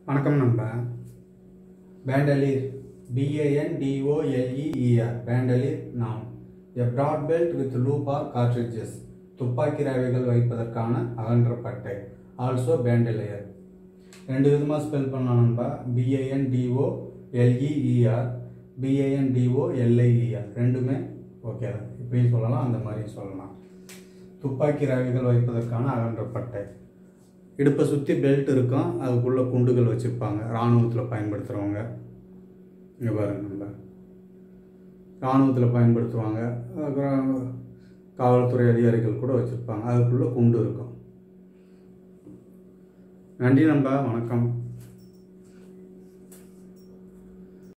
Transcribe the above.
வணக்கம் நண்பா பேண்டலிர் பிஏஎன்டிஓஎல்இஇஆர் பேண்டலிர் நாம் எ broad belt with loop R கார்ட்ரிட்ஜஸ் துப்பாக்கி ராவைகள் வைப்பதற்கான அகன்ற பட்டை ஆல்சோ பேண்டலியர் ரெண்டு விதமாக ஸ்பெல் பண்ணலாம் நண்பா பிஏஎன்டிஓ எல்இஇஆர் பிஏஎன்டிஓ எல்ஐஇஆர் ரெண்டுமே ஓகே தான் இப்படியும் சொல்லலாம் அந்த மாதிரியும் சொல்லலாம் துப்பாக்கி ராவைகள் வைப்பதற்கான அகன்ற பட்டை இடுப்பை சுற்றி பெல்ட் இருக்கும் அதுக்குள்ளே குண்டுகள் வச்சுருப்பாங்க இராணுவத்தில் பயன்படுத்துகிறவங்க இங்கே பாருங்க நம்ம இராணுவத்தில் பயன்படுத்துவாங்க அப்புறம் காவல்துறை அதிகாரிகள் கூட வச்சுருப்பாங்க அதுக்குள்ளே குண்டு இருக்கும் நன்றி நண்பா வணக்கம்